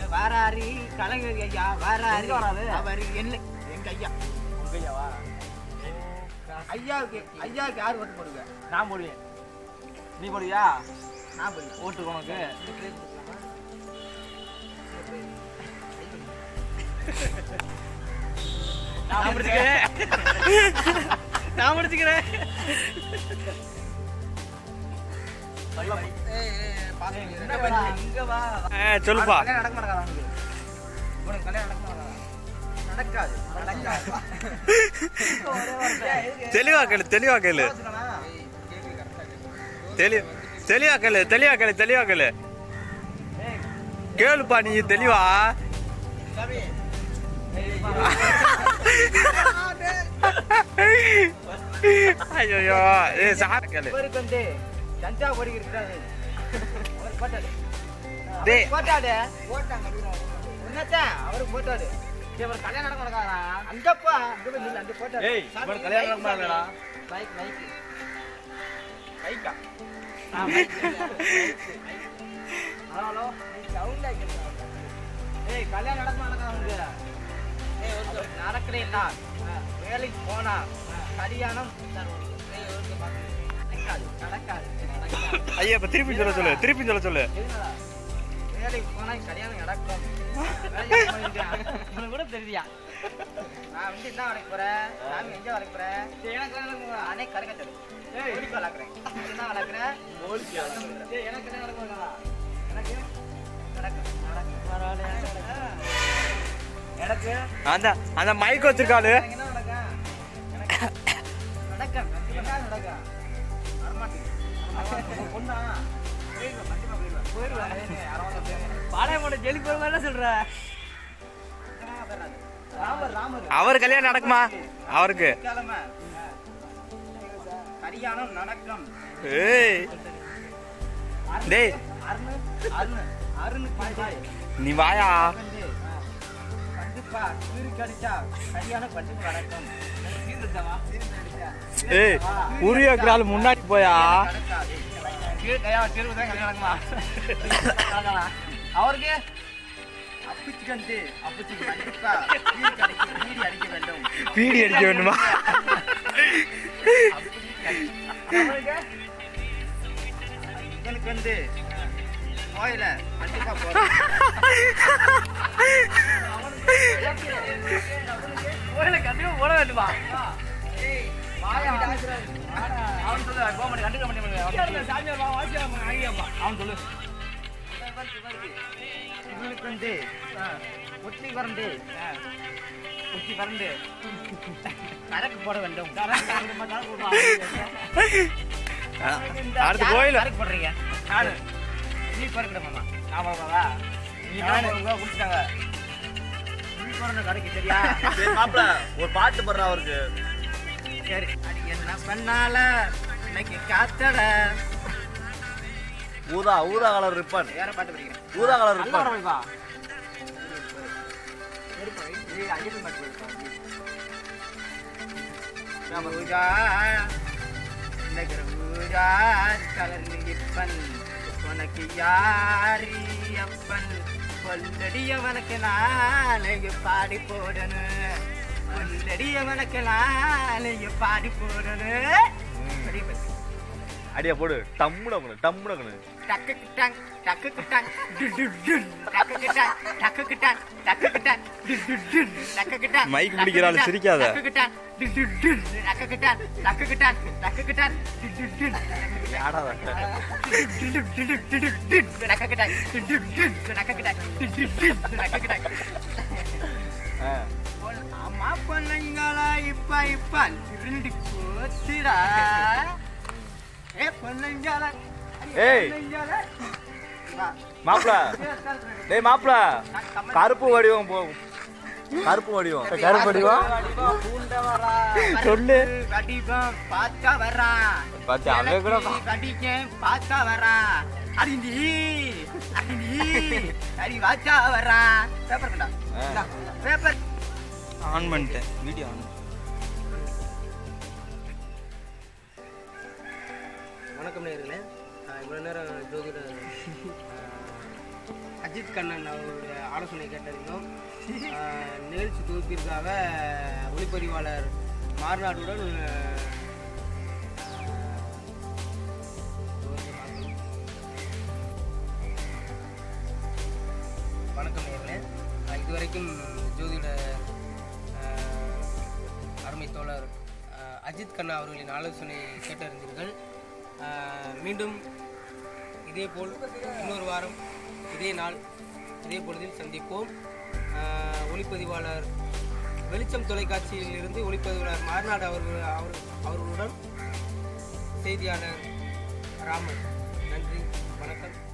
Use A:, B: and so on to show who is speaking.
A: வாராரு கலைஞர் ஐயா வாராரு
B: எங்க வராரு?
A: அவர் என்ன எங்க ஐயா
B: உங்கையாவா
A: ஐயாவுக்கு ஐயாவுக்கு யார் ஓட்டு போடுங்க
B: நான் போடுவேன் நீ போடுவியா
A: நான் போடுவேன்
B: ஓட்டு உனக்கு நான் முடிச்சுக்கிறேன் நான் முடிச்சுக்கிறேன்
A: என்ன பண்ணி இங்க வா
C: சொல்லுப்பா
A: கல்யாணம் நடக்க மாட்டேங்காதா உனக்கு உனக்கு கல்யாணம் நடக்க மாட்டேங்காதா நடக்காது நடக்காது
C: தெளிவா கேளு தெளிவா கேளு தெளி தெளிவா கேளு தெளிவா கேளு தெளிவா கேளு கேளுப்பா நீ தெளிவா ஐயோ ஏ சார் கேளு
A: இவருக்கு வந்து தஞ்சா படிக்கிறாரு அவர் போட்டாரு
C: டேய்.
A: அவர் போட்டாடு போட்டாங்க என்னத்தான் அவருக்கு போட்டாரு சரி, அவர் கல்யாணம் நடக்க நடக்காதா அங்கப்பா அங்க போய் நில்லு, அங்க போட்டாரு
B: ஏய் இவன் கல்யாணம் நடக்க மாட்டேடா
A: மைக் மைக்
B: மைக்கா
A: ஹலோ ஹலோ சவுண்டா கேட்குறா ஏய் கல்யாணம் நடக்க நடக்காத உனக்கு அவர் நடக்கிறேன்னா வேலைக்கு போனா கல்யாணம் நடக்காது நடக்காது நடக்காது
C: ஐயா இப்ப திருப்பி சொல்ல சொல்லு திருப்பி சொல்ல சொல்லு
A: எதுனால? வேலைக்கு போனா கல்யாணம் நடக்கும் வேலைக்கு போயிருக்கேன். உனக்கு கூட தெரியா நான் வந்து என்ன வேலைக்கு போறேன் சாமி எங்க வேலைக்கு போறேன் சரி, எனக்கு வேலை அனே கரைக்கட்டது கோழிக்கு வளர்க்குறேன் என்ன வளர்க்குறேன் சரி, எனக்கு என்ன நடக்கும் எனக்கு நடக்கும் நடக்கும் எனக்கு
C: அந்த அந்த மைக் வச்சிருக்காளு
A: எனக்கு என்ன நடக்கும் எனக்கு நடக்கும் கண்டிப்பா நடக்கும் வரமாட்டேங்குது பொண்ணா போயிருவேன் கண்டிப்பா போயிருவேன் போயிருவேன்
B: பாளையமோட ஜெலி போற மாதிரி சொல்ற
A: ராமர் ராமர்
C: அவர் கல்யாணம் நடக்குமா அவருக்கு
A: கிழமை கல்யாணம் நடக்கும்
C: ஏய் டேய்
A: அருண் அருண் அருண் பாய்
C: நீ வாயா
A: வந்து கண்டிப்பா கீரி கடிச்சா கல்யாணம் கண்டிப்பா நடக்கும்
C: ஏய் உரிய கிரால் முன்னாடி போயா
A: நடக்காது
B: கீழே கல்யாணம் திரும்ப தான் கல்யாணம் நடக்குமா
A: அவருக்கு அப்பிச்சு கண்டு அப்பிச்சு கண்டிப்பா கீரி கடிக்க கீரி அடிக்க வேண்டும்
C: பீடி அடிக்க வேண்டுமா
A: அவருக்கு எனக்கு வந்து கோயில கண்டிப்பா போறேன்
B: கோயில கண்டிப்பா போட வேண்டுமா
A: ஏய், வாயா.
B: அவன் சொல்லு கோமடி கண்டுக்க மாட்டேன் சாமியார் வா வாசியா ஆகியாப்பா அவன் சொல்லு
A: இவனுக்கு வந்து ஒட்டி வறண்டு ஒட்டி வறண்டு கணக்கு போட வேண்டும்
C: அடுத்த கோயில்
A: கணக்கு போடுறீங்க
B: நானு
A: நீ பிறக்கிட மாமா
B: நான் வரவா நீ
A: நானு.
B: தான் குடிச்சிட்டாங்க
A: நீ பிறந்த கடைக்கு சரியா
B: மாப்பிள ஒரு பாட்டு போடுறா அவருக்கு
A: சரி அது என்ன பண்ணால இன்னைக்கு காத்தட
B: ஊதா ஊதா கலர் ரிப்பன்
A: வேற பாட்டு படிக்கிறேன்
B: ஊதா கலர்
A: நல்லா
B: ரிப்பன்
A: வரவைப்பா ஏய் ஐயப்பன் பாட்டு படிப்பா பூஜா இன்னைக்கு பூஜா கலர் இப்பன் உனக்கு யாரி அப்பன் கொல்லடியவனுக்கு நாளைக்கு பாடி போடணும் கொல்லடியவனுக்கு நாளைக்கு பாடி போடணும் சரி, பசி.
B: அடியா போடு டம்முடக்கணு டம்முடக்கணு
A: டக்கு கிட்டாங் டக்கு கிட்டாங் டு டு டு டக்கு கிட்டாங் டக்கு கிட்டாங் டக்கு கிட்டாங் டு டு டு டக்கு கிட்டாங்
C: மைக் பிடிக்கிற ஆளு சிரிக்காத.
A: டக்கு கிட்டாங் டு டு டு டக்கு கிட்டாங் டக்கு கிட்டாங் டக்கு கிட்டாங் டு டு டு
B: யாடாத
A: டு டு டு டு டு டு டக்கு கிட்டாங் டு டு டு டக்கு கிட்டாங் டு டு டு டக்கு கிட்டாங் அம்மா பொண்ணுங்களா இப்ப இப்ப திருண்டு போச்சுடா ஏ பொண்ணுங்களா
C: ஏய்.
A: பொண்ணுங்களா வா
C: மாப்பிள டேய் மாப்பிள கருப்பு வடிவம் போ கருப்பு வடிவம் கருப்பு வடிவம் சொல்லு.
A: வடிவம் பார்த்தா வர்றான்
C: பாத்தியா, அவன் கூட பா-
A: கடிக்க பார்த்தா வர்றான் அறிந்தி அறிந்தி அடி வாச்சா வர்றான் பேப்பர் கண்டா
C: ஆ.
A: பேப்பர்
C: ஆன் பண்ணிட்டேன் வீடியோ ஆன்
D: வணக்கம் நேர்களே இவ்வளோ நேரம் ஜோதிட அஜித் கண்ணன் அவருடைய ஆலோசனை கேட்டறிந்தோம் ஆஹ், நிகழ்ச்சி தொகுப்பிற்காக ஒளிப்பதிவாளர் மார்நாடுடன் ஆஹ், வணக்கம் நேர்களே ஆஹ், இதுவரைக்கும் ஜோதிட ஆஹ், அருமை தோழர் ஆஹ், அஜித் கண்ணா அவர்களின் ஆலோசனை கேட்டறிந்தீர்கள் ஆஹ், மீண்டும் இதேபோல் இன்னொரு வாரம் இதே நாள் இதே பொழுதில் சந்திப்போம் ஆஹ், ஒளிப்பதிவாளர் வெளிச்சம் தொலைக்காட்சியில் இருந்து ஒளிப்பதிவாளர் மார்நாடு அவர்கள் அவர் அவர்களுடன் செய்தியாளர் ராமன் நன்றி வணக்கம்